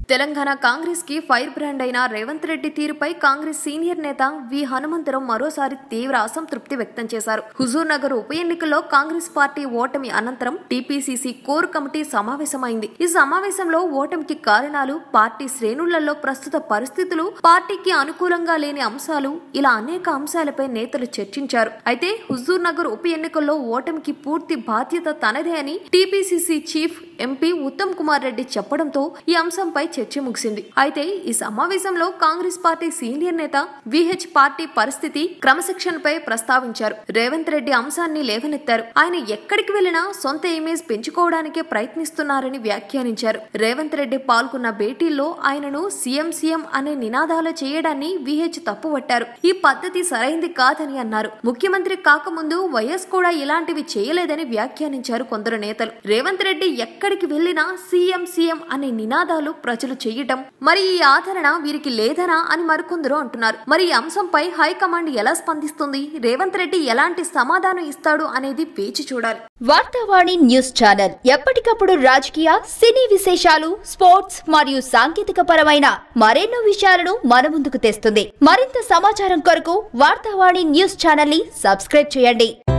తెలంగాణ కాంగ్రెస్ కి fire brand అయిన రేవంత్ రెడ్డి తీరుపై కాంగ్రెస్ సీనియర్ నేత వి హనుమంతరావు మరోసారి తీవ్ర అసంతృప్తి వ్యక్తం చేశారు హుజూర్ నగర్ ఉప ఎన్నికల్లో కాంగ్రెస్ పార్టీ ఓటమి అనంతరం టీపీసీసీ కోర్ కమిటీ సమావేశమైంది ఈ సమావేశంలో ఓటమికి కారణాలు పార్టీ శ్రేణులలో ప్రస్తుత పరిస్థితులు పార్టీకి అనుకూలంగా లేని అంశాలు ఇలా అనేక అంశాలపై నేతలు చర్చించారు అయితే హుజూర్ నగర్ ఉప ఎన్నికల్లో ఓటమికి పూర్తి బాధ్యత తనదే అని TPCC chief MP Uttam Kumar Reddy చెప్పడంతో ఈ అంశంపై చర్చ ముగిసింది అయితే ఈ సమావేశంలో కాంగ్రెస్ పార్టీ సీనియర్ నేత విహెచ్ పార్టీ పరిస్థితి క్రమశిక్షణపై ప్రస్తావించారు రేవంత్ రెడ్డి అంశాన్ని లేవనెత్తారు ఆయన ఎక్కడికి వెళ్లినా సొంత ఇమేజ్ పెంచుకోవడానికే ప్రయత్నిస్తున్నారని వ్యాఖ్యానించారు రేవంత్ రెడ్డి పాల్గొన్న భేటీల్లో ఆయనను సీఎం సీఎం అనే నినాదాలు చేయడాన్ని విహెచ్ తప్పుపట్టారు ఈ పద్ధతి సరైంది కాదని అన్నారు ముఖ్యమంత్రి కాకముందు వైఎస్ కూడా ఇలాంటివి చేయలేదని వ్యాఖ్యానించారు కొందరు నేతలు రేవంత్ రెడ్డి ఎక్కడికి వెళ్లినా సీఎం సీఎం అనే నినాదాలు ప్రజలు చేయటం మరి ఈ ఆదరణ వీరికి లేదనా అని మరికొందరు అంటున్నారు మరి ఈ అంశంపై హైకమాండ్ ఎలా స్పందిస్తుంది రేవంత్ రెడ్డి ఎలాంటి సమాధానం ఇస్తాడు అనేది వేచి చూడాలి వార్తావాణి న్యూస్ ఛానల్ ఎప్పటికప్పుడు రాజకీయ సినీ విశేషాలు స్పోర్ట్స్ మరియు సాంకేతిక పరమైన మరెన్నో విషయాలను మన ముందుకు తెస్తుంది మరింత సమాచారం కొరకు వార్తావాణి న్యూస్ ఛానల్ ని సబ్స్క్రైబ్ చేయండి